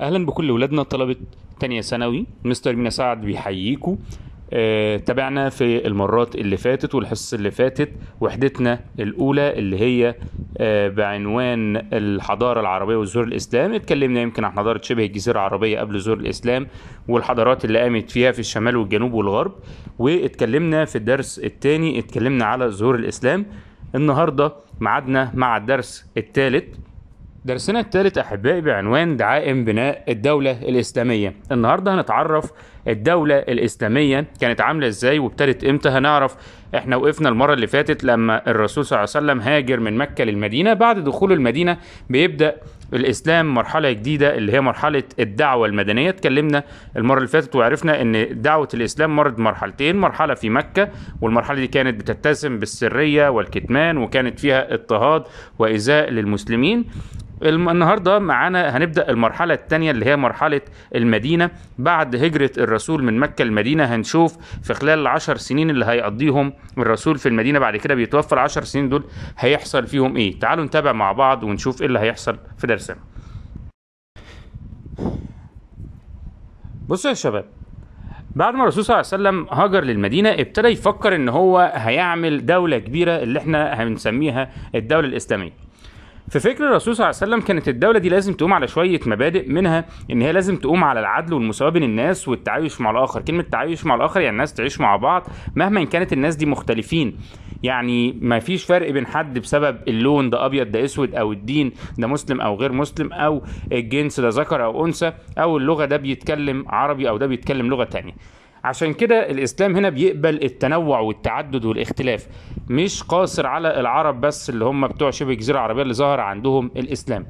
اهلا بكل ولادنا طلبه تانية ثانوي مستر مينا سعد بيحييكم آه، تابعنا في المرات اللي فاتت والحصص اللي فاتت وحدتنا الاولى اللي هي آه، بعنوان الحضاره العربيه وظهور الاسلام اتكلمنا يمكن عن حضاره شبه الجزيره العربيه قبل ظهور الاسلام والحضارات اللي قامت فيها في الشمال والجنوب والغرب واتكلمنا في الدرس الثاني اتكلمنا على ظهور الاسلام النهارده ميعادنا مع الدرس الثالث درسنا الثالث احبائي بعنوان دعائم بناء الدوله الاسلاميه النهارده هنتعرف الدوله الاسلاميه كانت عامله ازاي وابتدت امتى هنعرف احنا وقفنا المره اللي فاتت لما الرسول صلى الله عليه وسلم هاجر من مكه للمدينه بعد دخول المدينه بيبدا الاسلام مرحله جديده اللي هي مرحله الدعوه المدنيه اتكلمنا المره اللي فاتت وعرفنا ان دعوه الاسلام مرت مرحلتين مرحله في مكه والمرحله دي كانت بتتسم بالسريه والكتمان وكانت فيها اضطهاد وايذاء للمسلمين الم- النهارده معانا هنبدا المرحله الثانيه اللي هي مرحله المدينه بعد هجره الرسول من مكه المدينه هنشوف في خلال العشر سنين اللي هيقضيهم الرسول في المدينه بعد كده بيتوفى العشر سنين دول هيحصل فيهم ايه تعالوا نتابع مع بعض ونشوف ايه اللي هيحصل في درسنا بصوا يا شباب بعد ما الرسول صلى الله عليه وسلم هاجر للمدينه ابتدى يفكر ان هو هيعمل دوله كبيره اللي احنا هنسميها الدوله الاسلاميه في فكر الرسول صلى الله عليه وسلم كانت الدولة دي لازم تقوم على شوية مبادئ منها إن هي لازم تقوم على العدل والمساواة بين الناس والتعايش مع الآخر، كلمة تعايش مع الآخر يعني الناس تعيش مع بعض مهما إن كانت الناس دي مختلفين، يعني ما فيش فرق بين حد بسبب اللون ده أبيض ده أسود أو الدين ده مسلم أو غير مسلم أو الجنس ده ذكر أو أنثى أو اللغة ده بيتكلم عربي أو ده بيتكلم لغة تانية. عشان كده الاسلام هنا بيقبل التنوع والتعدد والاختلاف مش قاصر على العرب بس اللي هم بتوع شبه الجزيره العربيه اللي ظهر عندهم الاسلام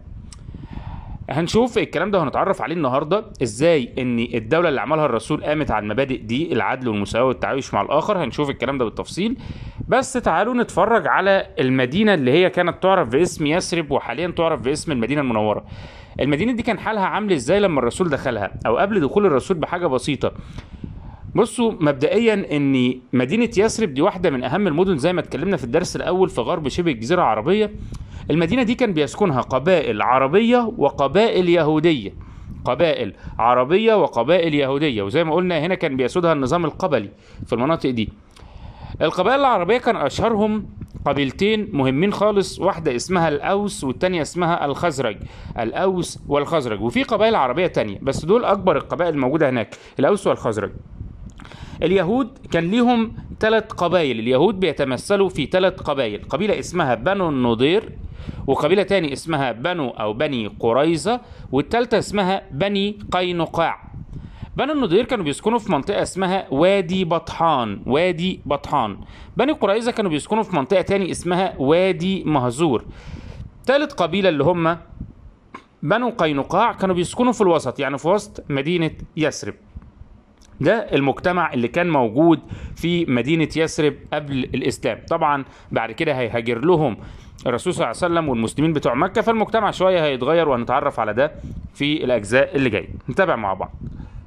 هنشوف الكلام ده وهنتعرف عليه النهارده ازاي ان الدوله اللي عملها الرسول قامت على المبادئ دي العدل والمساواه والتعايش مع الاخر هنشوف الكلام ده بالتفصيل بس تعالوا نتفرج على المدينه اللي هي كانت تعرف باسم يثرب وحاليا تعرف باسم المدينه المنوره المدينه دي كان حالها عامل ازاي لما الرسول دخلها او قبل دخول الرسول بحاجه بسيطه بصوا مبدئيا ان مدينه يثرب دي واحده من اهم المدن زي ما اتكلمنا في الدرس الاول في غرب شبه الجزيره العربيه المدينه دي كان بيسكنها قبائل عربيه وقبائل يهوديه قبائل عربيه وقبائل يهوديه وزي ما قلنا هنا كان بيسودها النظام القبلي في المناطق دي القبائل العربيه كان اشهرهم قبيلتين مهمين خالص واحده اسمها الاوس والتانيه اسمها الخزرج الاوس والخزرج وفي قبائل عربيه تانية بس دول اكبر القبائل الموجوده هناك الاوس والخزرج اليهود كان ليهم ثلاث قبائل اليهود بيتمثلوا في ثلاث قبائل قبيلة اسمها بنو النضير وقبيلة تاني اسمها بنو أو بني قريظة والثالثة اسمها بني قينقاع بنو النضير كانوا بيسكنوا في منطقة اسمها وادي بطحان وادي بطحان بني قريظة كانوا بيسكنوا في منطقة تاني اسمها وادي مهزور ثالث قبيلة اللي هم بنو قينقاع كانوا بيسكنوا في الوسط يعني في وسط مدينة يثرب ده المجتمع اللي كان موجود في مدينة يثرب قبل الإسلام طبعا بعد كده هيهاجر لهم الرسول صلى الله عليه وسلم والمسلمين بتوع مكة فالمجتمع شوية هيتغير وهنتعرف على ده في الأجزاء اللي جاية نتابع مع بعض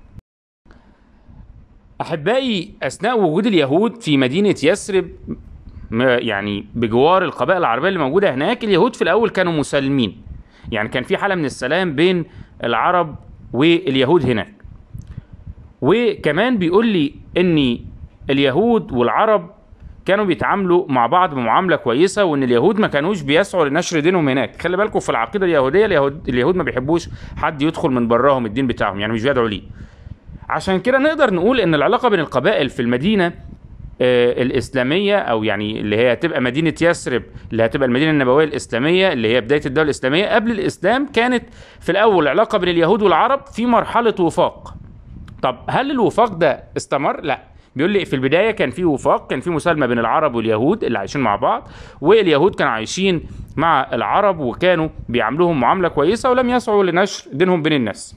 أحبائي أثناء وجود اليهود في مدينة يثرب م- يعني بجوار القبائل العربية اللي موجودة هناك اليهود في الأول كانوا مسالمين يعني كان في حالة من السلام بين العرب واليهود هناك وكمان بيقول لي ان اليهود والعرب كانوا بيتعاملوا مع بعض بمعامله كويسه وان اليهود ما كانوش بيسعوا لنشر دينهم هناك خلي بالكم في العقيده اليهوديه اليهود, اليهود ما بيحبوش حد يدخل من براهم الدين بتاعهم يعني مش بيدعوا ليه عشان كده نقدر نقول ان العلاقه بين القبائل في المدينه آه، الاسلاميه او يعني اللي هي هتبقى مدينه يثرب اللي هتبقى المدينه النبويه الاسلاميه اللي هي بدايه الدوله الاسلاميه قبل الاسلام كانت في الاول علاقه بين اليهود والعرب في مرحله وفاق طب هل الوفاق ده استمر؟ لا بيقول لي في البدايه كان في وفاق كان في مسالمه بين العرب واليهود اللي عايشين مع بعض واليهود كانوا عايشين مع العرب وكانوا بيعاملوهم معامله كويسه ولم يسعوا لنشر دينهم بين الناس.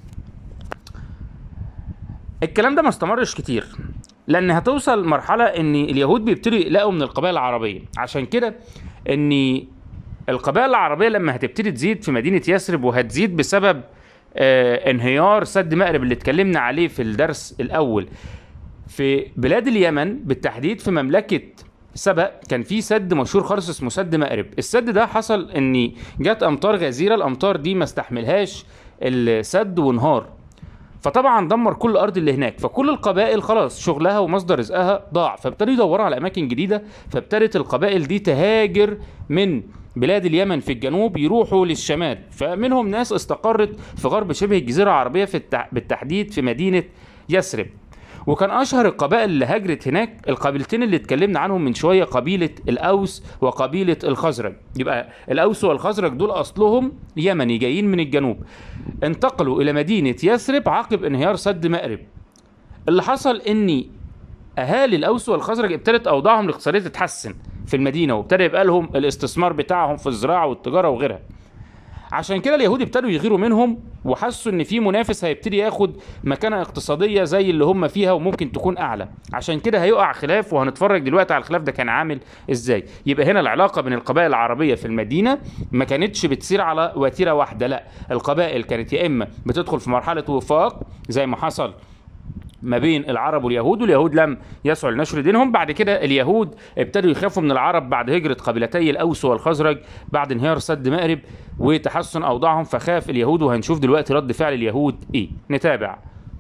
الكلام ده ما استمرش كتير لان هتوصل مرحله ان اليهود بيبتدوا يقلقوا من القبائل العربيه عشان كده ان القبائل العربيه لما هتبتدي تزيد في مدينه يثرب وهتزيد بسبب آه انهيار سد مأرب اللي اتكلمنا عليه في الدرس الاول في بلاد اليمن بالتحديد في مملكه سبق كان في سد مشهور خالص اسمه سد مأرب السد ده حصل ان جت امطار غزيره الامطار دي ما استحملهاش السد وانهار فطبعا دمر كل الارض اللي هناك فكل القبائل خلاص شغلها ومصدر رزقها ضاع فابتدوا يدوروا على اماكن جديده فابتدت القبائل دي تهاجر من بلاد اليمن في الجنوب يروحوا للشمال فمنهم ناس استقرت في غرب شبه الجزيره العربيه في التح... بالتحديد في مدينه يثرب وكان اشهر القبائل اللي هاجرت هناك القبيلتين اللي اتكلمنا عنهم من شويه قبيله الاوس وقبيله الخزرج يبقى الاوس والخزرج دول اصلهم يمني جايين من الجنوب انتقلوا الى مدينه يثرب عقب انهيار سد مأرب اللي حصل ان اهالي الاوس والخزرج ابتدت اوضاعهم الاقتصاديه تتحسن في المدينه وابتدى يبقى لهم الاستثمار بتاعهم في الزراعه والتجاره وغيرها عشان كده اليهود ابتدوا يغيروا منهم وحسوا ان في منافس هيبتدي ياخد مكانه اقتصاديه زي اللي هم فيها وممكن تكون اعلى عشان كده هيقع خلاف وهنتفرج دلوقتي على الخلاف ده كان عامل ازاي يبقى هنا العلاقه بين القبائل العربيه في المدينه ما كانتش بتسير على وتيره واحده لا القبائل كانت يا اما بتدخل في مرحله وفاق زي ما حصل ما بين العرب واليهود واليهود لم يسعوا لنشر دينهم بعد كده اليهود ابتدوا يخافوا من العرب بعد هجرة قبيلتي الأوس والخزرج بعد انهيار سد مأرب وتحسن أوضاعهم فخاف اليهود وهنشوف دلوقتي رد فعل اليهود إيه نتابع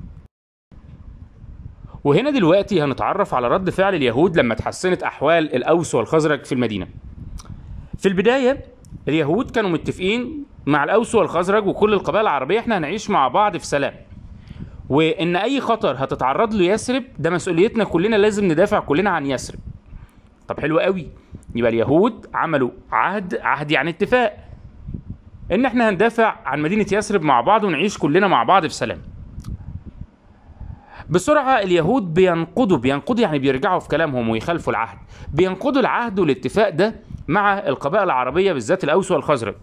وهنا دلوقتي هنتعرف على رد فعل اليهود لما تحسنت أحوال الأوس والخزرج في المدينة في البداية اليهود كانوا متفقين مع الأوس والخزرج وكل القبائل العربية احنا هنعيش مع بعض في سلام وان اي خطر هتتعرض له يثرب ده مسؤوليتنا كلنا لازم ندافع كلنا عن يثرب طب حلو قوي يبقى اليهود عملوا عهد عهد يعني اتفاق ان احنا هندافع عن مدينه يثرب مع بعض ونعيش كلنا مع بعض في سلام بسرعة اليهود بينقضوا بينقضوا يعني بيرجعوا في كلامهم ويخالفوا العهد بينقضوا العهد والاتفاق ده مع القبائل العربية بالذات الأوس والخزرج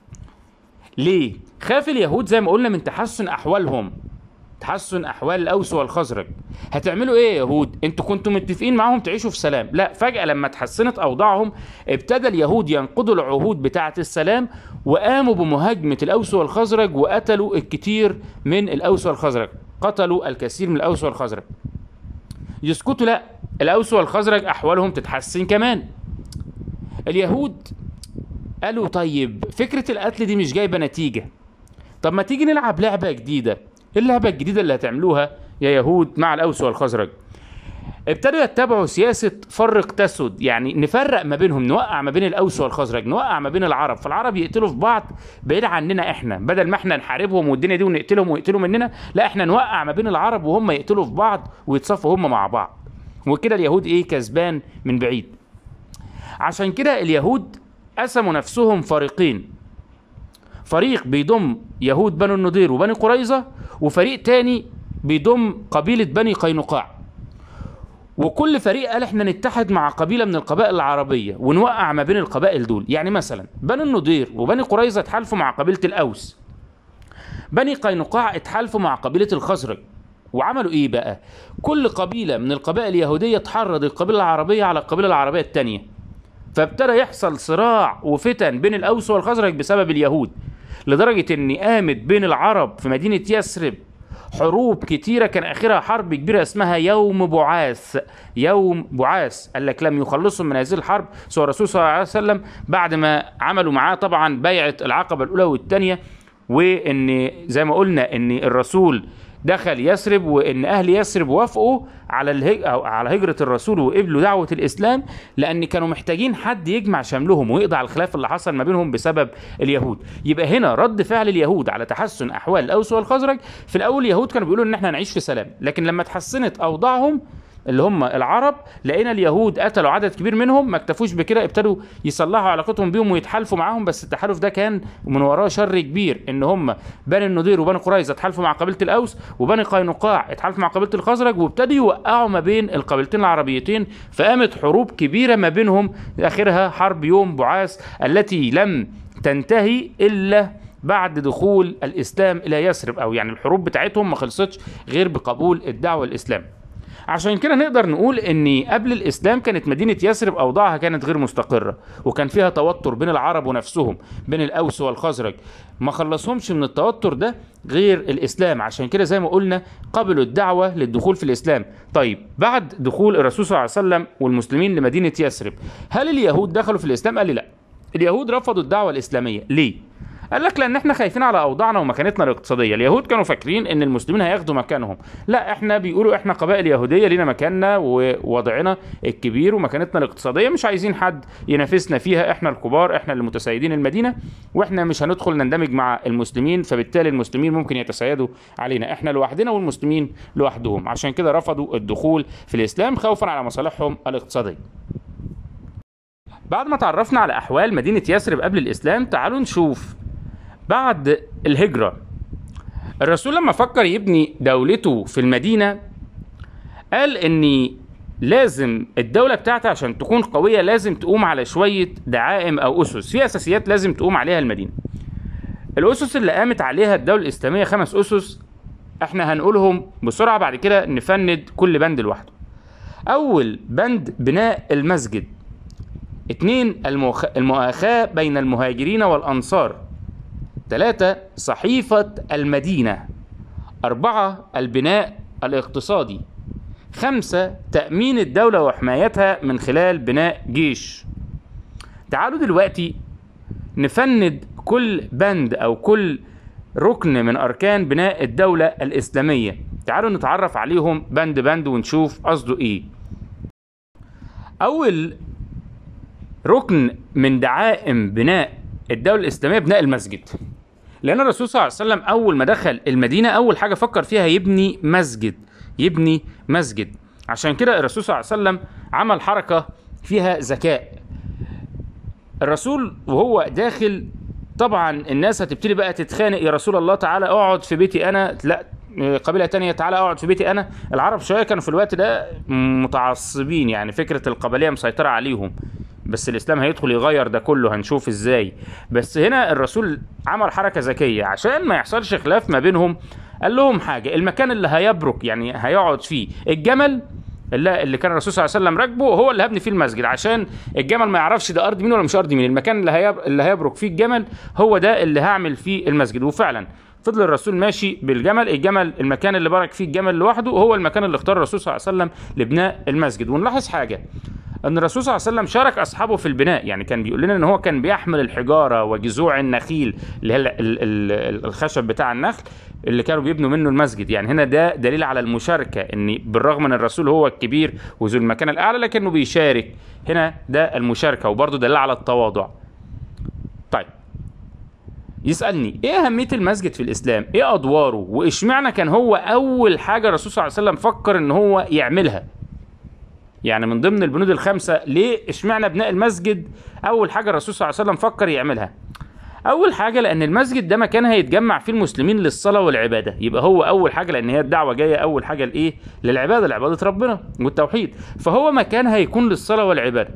ليه؟ خاف اليهود زي ما قلنا من تحسن أحوالهم تحسن احوال الاوس والخزرج هتعملوا ايه يا يهود انتوا كنتوا متفقين معاهم تعيشوا في سلام لا فجاه لما تحسنت اوضاعهم ابتدى اليهود ينقضوا العهود بتاعه السلام وقاموا بمهاجمه الاوس والخزرج وقتلوا الكثير من الاوس والخزرج قتلوا الكثير من الاوس والخزرج يسكتوا لا الاوس والخزرج احوالهم تتحسن كمان اليهود قالوا طيب فكره القتل دي مش جايبه نتيجه طب ما تيجي نلعب لعبه جديده اللعبه الجديده اللي هتعملوها يا يهود مع الاوس والخزرج ابتدوا يتبعوا سياسة فرق تسد يعني نفرق ما بينهم نوقع ما بين الأوس والخزرج نوقع ما بين العرب فالعرب يقتلوا في بعض بعيد عننا احنا بدل ما احنا نحاربهم والدنيا دي ونقتلهم ويقتلوا مننا لا احنا نوقع ما بين العرب وهم يقتلوا في بعض ويتصفوا هم مع بعض وكده اليهود ايه كسبان من بعيد عشان كده اليهود قسموا نفسهم فريقين فريق بيضم يهود بنو النضير وبني قريظة وفريق تاني بيضم قبيلة بني قينقاع وكل فريق قال احنا نتحد مع قبيلة من القبائل العربية ونوقع ما بين القبائل دول يعني مثلا بني النضير وبني قريظة اتحالفوا مع قبيلة الأوس بني قينقاع اتحالفوا مع قبيلة الخزرج وعملوا ايه بقى كل قبيلة من القبائل اليهودية تحرض القبيلة العربية على القبيلة العربية التانية فابتدى يحصل صراع وفتن بين الأوس والخزرج بسبب اليهود لدرجة ان قامت بين العرب في مدينة يثرب حروب كتيرة كان آخرها حرب كبيرة اسمها يوم بعاث يوم بعاث قال لك لم يخلصوا من هذه الحرب سوى الرسول صلى الله عليه وسلم بعد ما عملوا معاه طبعا بيعة العقبة الأولى والثانية وإن زي ما قلنا إن الرسول دخل يثرب وان اهل يثرب وافقوا على الهج... أو على هجره الرسول وقبلوا دعوه الاسلام لان كانوا محتاجين حد يجمع شملهم ويقضي على الخلاف اللي حصل ما بينهم بسبب اليهود يبقى هنا رد فعل اليهود على تحسن احوال الاوس والخزرج في الاول اليهود كانوا بيقولوا ان احنا هنعيش في سلام لكن لما تحسنت اوضاعهم اللي هم العرب لقينا اليهود قتلوا عدد كبير منهم ما اكتفوش بكده ابتدوا يصلحوا علاقتهم بيهم ويتحالفوا معاهم بس التحالف ده كان من وراه شر كبير ان هم بني النضير وبني قريظه اتحالفوا مع قبيله الاوس وبني قينقاع اتحالفوا مع قبيله الخزرج وابتدوا يوقعوا ما بين القبيلتين العربيتين فقامت حروب كبيره ما بينهم اخرها حرب يوم بعاث التي لم تنتهي الا بعد دخول الاسلام الى يثرب او يعني الحروب بتاعتهم ما خلصتش غير بقبول الدعوه الاسلام عشان كده نقدر نقول ان قبل الاسلام كانت مدينه يثرب اوضاعها كانت غير مستقره وكان فيها توتر بين العرب ونفسهم بين الاوس والخزرج ما خلصهمش من التوتر ده غير الاسلام عشان كده زي ما قلنا قبلوا الدعوه للدخول في الاسلام طيب بعد دخول الرسول صلى الله عليه وسلم والمسلمين لمدينه يثرب هل اليهود دخلوا في الاسلام قال لي لا اليهود رفضوا الدعوه الاسلاميه ليه قال لك لان احنا خايفين على اوضاعنا ومكانتنا الاقتصاديه اليهود كانوا فاكرين ان المسلمين هياخدوا مكانهم لا احنا بيقولوا احنا قبائل يهوديه لينا مكاننا ووضعنا الكبير ومكانتنا الاقتصاديه مش عايزين حد ينافسنا فيها احنا الكبار احنا اللي متسيدين المدينه واحنا مش هندخل نندمج مع المسلمين فبالتالي المسلمين ممكن يتسيدوا علينا احنا لوحدنا والمسلمين لوحدهم عشان كده رفضوا الدخول في الاسلام خوفا على مصالحهم الاقتصاديه بعد ما تعرفنا على احوال مدينه يثرب قبل الاسلام تعالوا نشوف بعد الهجره الرسول لما فكر يبني دولته في المدينه قال ان لازم الدولة بتاعتها عشان تكون قوية لازم تقوم على شوية دعائم أو أسس في أساسيات لازم تقوم عليها المدينة الأسس اللي قامت عليها الدولة الإسلامية خمس أسس احنا هنقولهم بسرعة بعد كده نفند كل بند لوحده أول بند بناء المسجد اتنين المؤخ... المؤاخاة بين المهاجرين والأنصار ثلاثة صحيفة المدينة أربعة البناء الاقتصادي خمسة تأمين الدولة وحمايتها من خلال بناء جيش تعالوا دلوقتي نفند كل بند أو كل ركن من أركان بناء الدولة الإسلامية تعالوا نتعرف عليهم بند بند ونشوف قصده إيه أول ركن من دعائم بناء الدولة الإسلامية بناء المسجد لأن الرسول صلى الله عليه وسلم أول ما دخل المدينة أول حاجة فكر فيها يبني مسجد يبني مسجد عشان كده الرسول صلى الله عليه وسلم عمل حركة فيها ذكاء الرسول وهو داخل طبعا الناس هتبتدي بقى تتخانق يا رسول الله تعالى اقعد في بيتي انا لا قبيلة تانية تعالى اقعد في بيتي انا العرب شوية كانوا في الوقت ده متعصبين يعني فكرة القبلية مسيطرة عليهم بس الاسلام هيدخل يغير ده كله هنشوف ازاي بس هنا الرسول عمل حركة ذكية عشان ما يحصلش خلاف ما بينهم قال لهم حاجة المكان اللي هيبرك يعني هيقعد فيه الجمل اللي, اللي كان الرسول صلى الله عليه وسلم راكبه هو اللي هبني فيه المسجد عشان الجمل ما يعرفش ده ارض مين ولا مش ارض مين المكان اللي هيب... اللي هيبرك فيه الجمل هو ده اللي هعمل فيه المسجد وفعلا فضل الرسول ماشي بالجمل الجمل المكان اللي برك فيه الجمل لوحده هو المكان اللي اختار الرسول صلى الله عليه وسلم لبناء المسجد ونلاحظ حاجه ان الرسول صلى الله عليه وسلم شارك اصحابه في البناء يعني كان بيقول لنا ان هو كان بيحمل الحجاره وجذوع النخيل اللي هي ال- ال- ال- الخشب بتاع النخل اللي كانوا بيبنوا منه المسجد يعني هنا ده دليل على المشاركه ان بالرغم من الرسول هو الكبير وذو المكان الاعلى لكنه بيشارك هنا ده المشاركه وبرضه دليل على التواضع طيب يسالني ايه اهميه المسجد في الاسلام ايه ادواره واشمعنى كان هو اول حاجه الرسول صلى الله عليه وسلم فكر ان هو يعملها يعني من ضمن البنود الخمسه ليه اشمعنى بناء المسجد اول حاجه الرسول صلى الله عليه وسلم فكر يعملها اول حاجه لان المسجد ده مكان هيتجمع فيه المسلمين للصلاه والعباده يبقى هو اول حاجه لان هي الدعوه جايه اول حاجه لايه للعباده لعباده ربنا والتوحيد فهو مكان هيكون للصلاه والعباده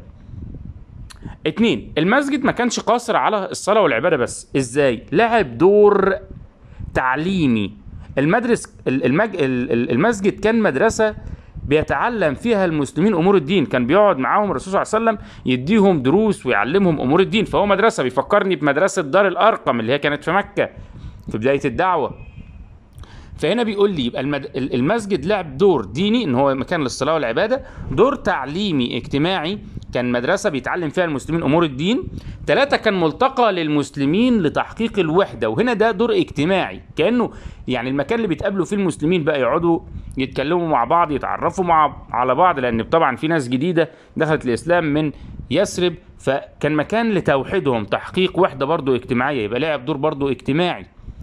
اتنين المسجد ما كانش قاصر على الصلاه والعباده بس ازاي لعب دور تعليمي المدرس المج... المسجد كان مدرسه بيتعلم فيها المسلمين امور الدين كان بيقعد معاهم الرسول صلى الله عليه وسلم يديهم دروس ويعلمهم امور الدين فهو مدرسه بيفكرني بمدرسه دار الارقم اللي هي كانت في مكه في بدايه الدعوه فهنا بيقول لي يبقى المد... المسجد لعب دور ديني ان هو مكان للصلاه والعباده دور تعليمي اجتماعي كان مدرسه بيتعلم فيها المسلمين امور الدين ثلاثة كان ملتقى للمسلمين لتحقيق الوحده وهنا ده دور اجتماعي كانه يعني المكان اللي بيتقابلوا فيه المسلمين بقى يقعدوا يتكلموا مع بعض يتعرفوا مع على بعض لان طبعا في ناس جديده دخلت الاسلام من يثرب فكان مكان لتوحيدهم تحقيق وحده برضه اجتماعيه يبقى لعب دور برضه اجتماعي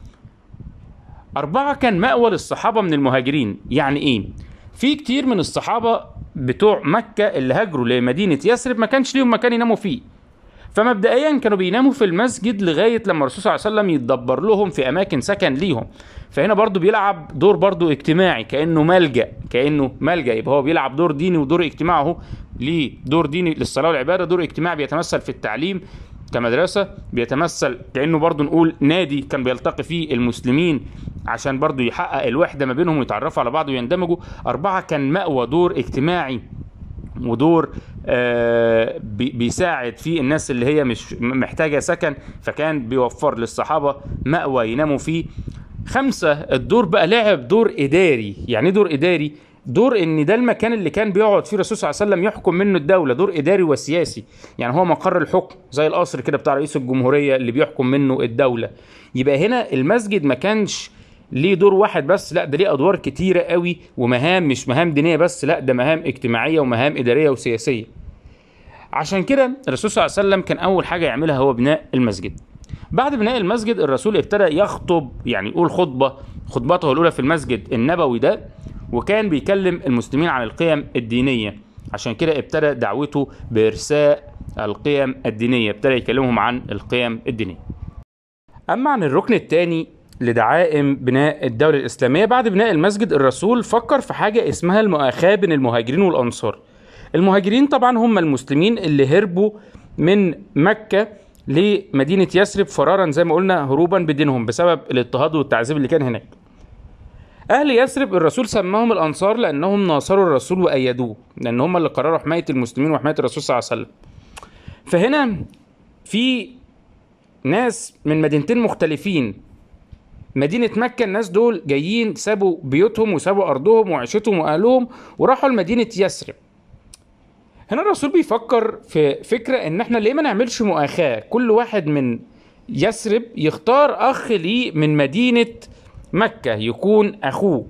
أربعة كان مأوى للصحابة من المهاجرين يعني إيه؟ في كتير من الصحابة بتوع مكة اللي هاجروا لمدينة يثرب ما كانش ليهم مكان يناموا فيه فمبدئيا كانوا بيناموا في المسجد لغاية لما الرسول صلى الله عليه وسلم يتدبر لهم في أماكن سكن ليهم فهنا برضو بيلعب دور برضو اجتماعي كأنه ملجأ كأنه ملجأ يبقى هو بيلعب دور ديني ودور اجتماعي اهو ليه دور ديني للصلاة والعبادة دور اجتماعي بيتمثل في التعليم كمدرسة بيتمثل كأنه برضو نقول نادي كان بيلتقي فيه المسلمين عشان برضو يحقق الوحدة ما بينهم ويتعرفوا على بعض ويندمجوا أربعة كان مأوى دور اجتماعي ودور آه بيساعد فيه الناس اللي هي مش محتاجة سكن فكان بيوفر للصحابة مأوى يناموا فيه خمسة الدور بقى لعب دور إداري يعني إيه دور إداري دور ان ده المكان اللي كان بيقعد فيه الرسول صلى الله عليه وسلم يحكم منه الدوله دور اداري وسياسي يعني هو مقر الحكم زي القصر كده بتاع رئيس الجمهوريه اللي بيحكم منه الدوله يبقى هنا المسجد ما كانش ليه دور واحد بس لا ده ليه ادوار كتيره قوي ومهام مش مهام دينيه بس لا ده مهام اجتماعيه ومهام اداريه وسياسيه عشان كده الرسول صلى الله عليه وسلم كان اول حاجه يعملها هو بناء المسجد بعد بناء المسجد الرسول ابتدى يخطب يعني يقول خطبه خطبته الاولى في المسجد النبوي ده وكان بيكلم المسلمين عن القيم الدينيه عشان كده ابتدى دعوته بارساء القيم الدينيه ابتدى يكلمهم عن القيم الدينيه اما عن الركن الثاني لدعائم بناء الدولة الإسلامية بعد بناء المسجد الرسول فكر في حاجة اسمها المؤاخاة بين المهاجرين والأنصار المهاجرين طبعا هم المسلمين اللي هربوا من مكة لمدينة يثرب فرارا زي ما قلنا هروبا بدينهم بسبب الاضطهاد والتعذيب اللي كان هناك أهل يثرب الرسول سماهم الأنصار لأنهم ناصروا الرسول وأيدوه لأن هم اللي قرروا حماية المسلمين وحماية الرسول صلى الله عليه وسلم فهنا في ناس من مدينتين مختلفين مدينة مكة الناس دول جايين سابوا بيوتهم وسابوا أرضهم وعيشتهم وأهلهم وراحوا لمدينة يثرب هنا الرسول بيفكر في فكرة إن إحنا ليه ما نعملش مؤاخاة كل واحد من يثرب يختار أخ ليه من مدينة مكة يكون أخوه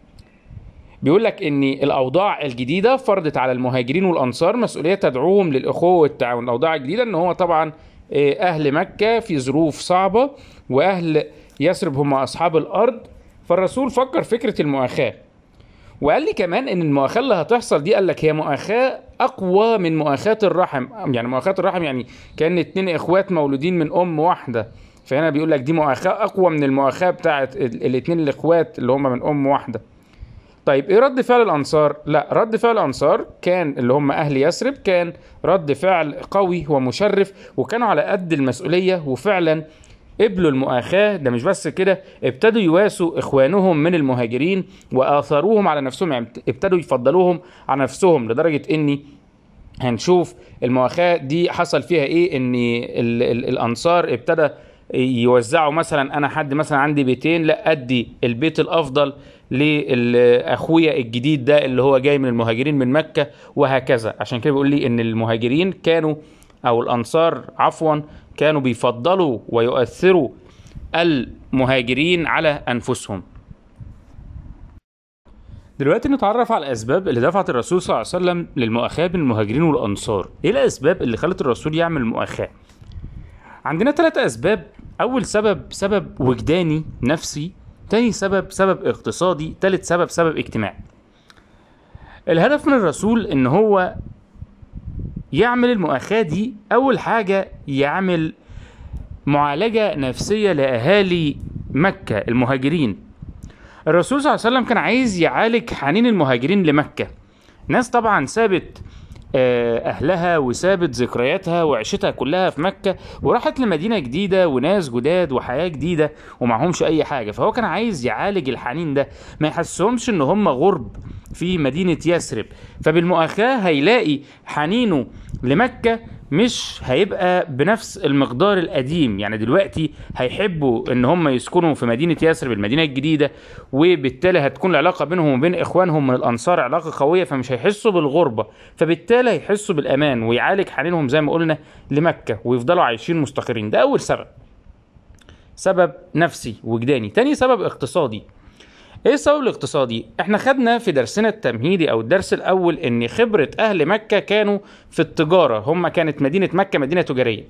بيقول لك ان الاوضاع الجديده فرضت على المهاجرين والانصار مسؤوليه تدعوهم للاخوه والتعاون الاوضاع الجديده ان هو طبعا اهل مكه في ظروف صعبه واهل يثرب هم اصحاب الارض فالرسول فكر فكره المؤاخاه وقال لي كمان ان المؤاخاه اللي هتحصل دي قال لك هي مؤاخاه اقوى من مؤاخاه الرحم يعني مؤاخاه الرحم يعني كان اتنين اخوات مولودين من ام واحده فهنا بيقول لك دي مؤاخاه اقوى من المؤاخاه بتاعت الاتنين الاخوات اللي هم من ام واحده طيب ايه رد فعل الانصار لا رد فعل الانصار كان اللي هم اهل يثرب كان رد فعل قوي ومشرف وكانوا على قد المسؤوليه وفعلا قبلوا المؤاخاة ده مش بس كده ابتدوا يواسوا اخوانهم من المهاجرين واثروهم على نفسهم يعني ابتدوا يفضلوهم على نفسهم لدرجة اني هنشوف المؤاخاة دي حصل فيها ايه ان ال ال الانصار ابتدى يوزعوا مثلا انا حد مثلا عندي بيتين لا ادي البيت الافضل لاخويا الجديد ده اللي هو جاي من المهاجرين من مكة وهكذا عشان كده بيقول لي ان المهاجرين كانوا او الانصار عفوا كانوا بيفضلوا ويؤثروا المهاجرين على انفسهم دلوقتي نتعرف على الاسباب اللي دفعت الرسول صلى الله عليه وسلم للمؤاخاه بين المهاجرين والانصار ايه الاسباب اللي خلت الرسول يعمل مؤاخاه عندنا ثلاث اسباب اول سبب سبب وجداني نفسي تاني سبب سبب اقتصادي تالت سبب سبب اجتماعي الهدف من الرسول ان هو يعمل المؤاخاة دي أول حاجة يعمل معالجة نفسية لأهالي مكة المهاجرين الرسول صلى الله عليه وسلم كان عايز يعالج حنين المهاجرين لمكة ناس طبعا سابت أهلها وسابت ذكرياتها وعيشتها كلها في مكة وراحت لمدينة جديدة وناس جداد وحياة جديدة ومعهمش أي حاجة فهو كان عايز يعالج الحنين ده ما يحسهمش إن هم غرب في مدينة يثرب فبالمؤاخاة هيلاقي حنينه لمكة مش هيبقى بنفس المقدار القديم يعني دلوقتي هيحبوا ان هم يسكنوا في مدينة يثرب المدينة الجديدة وبالتالي هتكون العلاقة بينهم وبين اخوانهم من الانصار علاقة قوية فمش هيحسوا بالغربة فبالتالي هيحسوا بالامان ويعالج حنينهم زي ما قلنا لمكة ويفضلوا عايشين مستقرين ده اول سبب سبب نفسي وجداني تاني سبب اقتصادي ايه السبب الاقتصادي احنا خدنا في درسنا التمهيدي او الدرس الاول ان خبرة اهل مكة كانوا في التجارة هم كانت مدينة مكة مدينة تجارية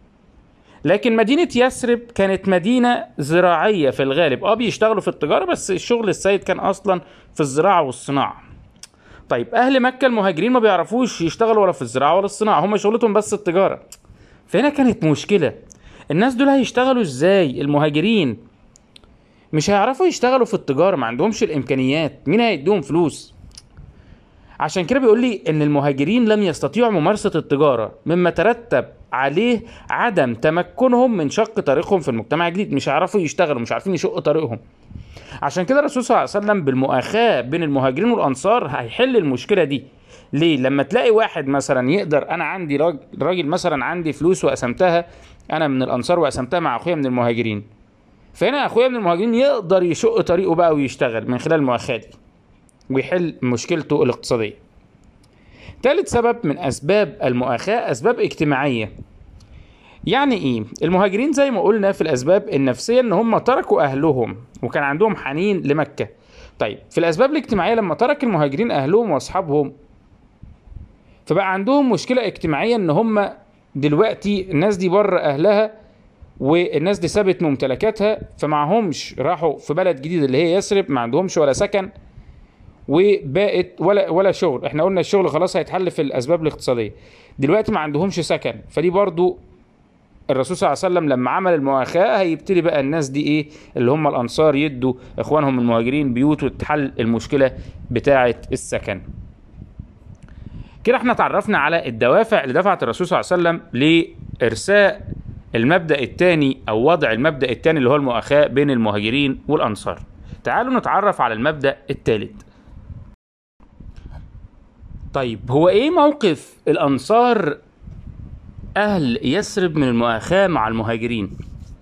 لكن مدينة يثرب كانت مدينة زراعية في الغالب اه بيشتغلوا في التجارة بس الشغل السيد كان اصلا في الزراعة والصناعة طيب اهل مكة المهاجرين ما بيعرفوش يشتغلوا ولا في الزراعة ولا الصناعة هم شغلتهم بس التجارة فهنا كانت مشكلة الناس دول هيشتغلوا ازاي المهاجرين مش هيعرفوا يشتغلوا في التجارة ما عندهمش الإمكانيات مين هيديهم فلوس عشان كده بيقول لي إن المهاجرين لم يستطيعوا ممارسة التجارة مما ترتب عليه عدم تمكنهم من شق طريقهم في المجتمع الجديد مش هيعرفوا يشتغلوا مش عارفين يشقوا طريقهم عشان كده الرسول صلى الله عليه وسلم بالمؤاخاة بين المهاجرين والأنصار هيحل المشكلة دي ليه لما تلاقي واحد مثلا يقدر انا عندي راجل, راجل مثلا عندي فلوس وقسمتها انا من الانصار وقسمتها مع اخويا من المهاجرين فهنا اخويا من المهاجرين يقدر يشق طريقه بقى ويشتغل من خلال المؤاخاه دي ويحل مشكلته الاقتصاديه ثالث سبب من اسباب المؤاخاه اسباب اجتماعيه يعني ايه المهاجرين زي ما قلنا في الاسباب النفسيه ان هم تركوا اهلهم وكان عندهم حنين لمكه طيب في الاسباب الاجتماعيه لما ترك المهاجرين اهلهم واصحابهم فبقى عندهم مشكله اجتماعيه ان هم دلوقتي الناس دي بره اهلها والناس دي سابت ممتلكاتها فمعهمش راحوا في بلد جديد اللي هي يثرب ما عندهمش ولا سكن وبقت ولا ولا شغل احنا قلنا الشغل خلاص هيتحل في الاسباب الاقتصاديه دلوقتي ما عندهمش سكن فدي برضو الرسول صلى الله عليه وسلم لما عمل المؤاخاة هيبتدي بقى الناس دي ايه اللي هم الانصار يدوا اخوانهم المهاجرين بيوت وتحل المشكلة بتاعة السكن كده احنا تعرفنا على الدوافع اللي دفعت الرسول صلى الله عليه وسلم لارساء المبدأ الثاني او وضع المبدأ الثاني اللي هو المؤاخاة بين المهاجرين والانصار تعالوا نتعرف على المبدأ الثالث طيب هو ايه موقف الانصار اهل يثرب من المؤاخاة مع المهاجرين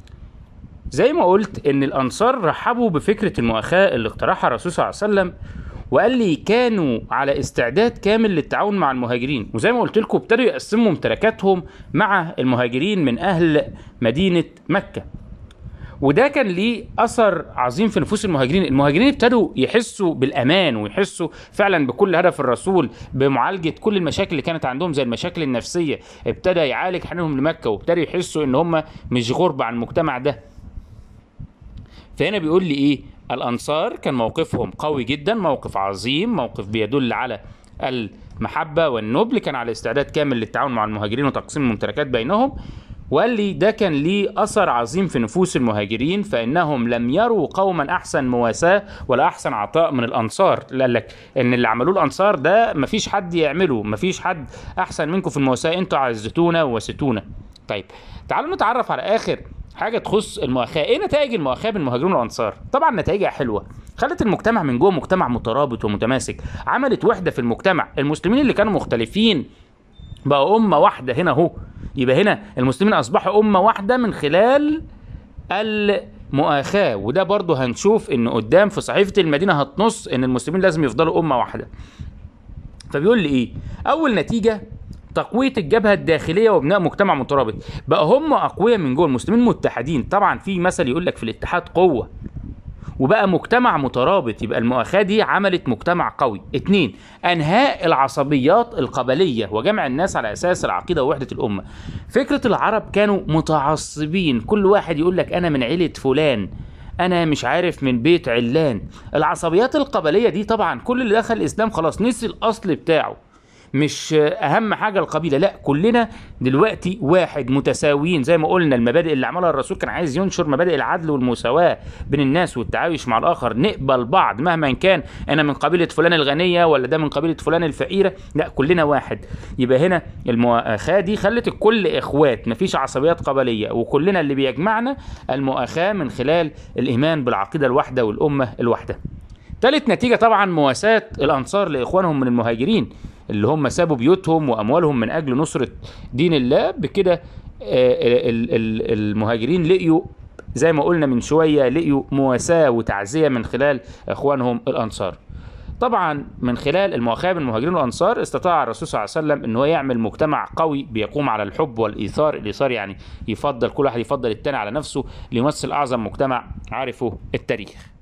زي ما قلت ان الانصار رحبوا بفكرة المؤاخاة اللي اقترحها الرسول صلى الله عليه وسلم وقال لي كانوا على استعداد كامل للتعاون مع المهاجرين وزي ما قلت لكم ابتدوا يقسموا ممتلكاتهم مع المهاجرين من اهل مدينة مكة وده كان ليه اثر عظيم في نفوس المهاجرين المهاجرين ابتدوا يحسوا بالامان ويحسوا فعلا بكل هدف الرسول بمعالجه كل المشاكل اللي كانت عندهم زي المشاكل النفسيه ابتدى يعالج حنينهم لمكه وابتدوا يحسوا ان هم مش غربه عن المجتمع ده فهنا بيقول لي ايه الانصار كان موقفهم قوي جدا موقف عظيم موقف بيدل على المحبه والنبل كان على استعداد كامل للتعاون مع المهاجرين وتقسيم الممتلكات بينهم وقال لي ده كان ليه أثر عظيم في نفوس المهاجرين فإنهم لم يروا قوما أحسن مواساة ولا أحسن عطاء من الأنصار قال لك إن اللي عملوه الأنصار ده مفيش حد يعمله مفيش حد أحسن منكم في المواساة أنتوا عزتونا ووستونا طيب تعالوا نتعرف على آخر حاجة تخص المؤاخاة إيه نتائج المؤاخاة بين المهاجرين والأنصار طبعا نتائجها حلوة خلت المجتمع من جوه مجتمع مترابط ومتماسك عملت وحدة في المجتمع المسلمين اللي كانوا مختلفين بقوا أمة واحدة هنا أهو يبقى هنا المسلمين أصبحوا أمة واحدة من خلال المؤاخاة وده برضه هنشوف إن قدام في صحيفة المدينة هتنص إن المسلمين لازم يفضلوا أمة واحدة فبيقول لي إيه أول نتيجة تقوية الجبهة الداخلية وبناء مجتمع مترابط بقى هم أقوياء من جوه المسلمين متحدين طبعا في مثل يقول لك في الاتحاد قوة وبقى مجتمع مترابط يبقى المؤاخاة دي عملت مجتمع قوي اتنين انهاء العصبيات القبلية وجمع الناس على اساس العقيدة ووحدة الامة فكرة العرب كانوا متعصبين كل واحد يقول لك انا من عيلة فلان انا مش عارف من بيت علان العصبيات القبلية دي طبعا كل اللي دخل الاسلام خلاص نسي الاصل بتاعه مش اهم حاجه القبيله لا كلنا دلوقتي واحد متساويين زي ما قلنا المبادئ اللي عملها الرسول كان عايز ينشر مبادئ العدل والمساواه بين الناس والتعايش مع الاخر نقبل بعض مهما كان انا من قبيله فلان الغنيه ولا ده من قبيله فلان الفقيره لا كلنا واحد يبقى هنا المؤاخاه دي خلت الكل اخوات مفيش عصبيات قبليه وكلنا اللي بيجمعنا المؤاخاه من خلال الايمان بالعقيده الواحده والامه الواحده ثالث نتيجة طبعا مواساة الأنصار لإخوانهم من المهاجرين اللي هم سابوا بيوتهم وأموالهم من أجل نصرة دين الله بكده المهاجرين لقيوا زي ما قلنا من شوية لقيوا مواساة وتعزية من خلال إخوانهم الأنصار طبعا من خلال المؤاخاة بين المهاجرين والأنصار استطاع الرسول صلى الله عليه وسلم أن هو يعمل مجتمع قوي بيقوم على الحب والإيثار الإيثار يعني يفضل كل واحد يفضل التاني على نفسه ليمثل أعظم مجتمع عرفه التاريخ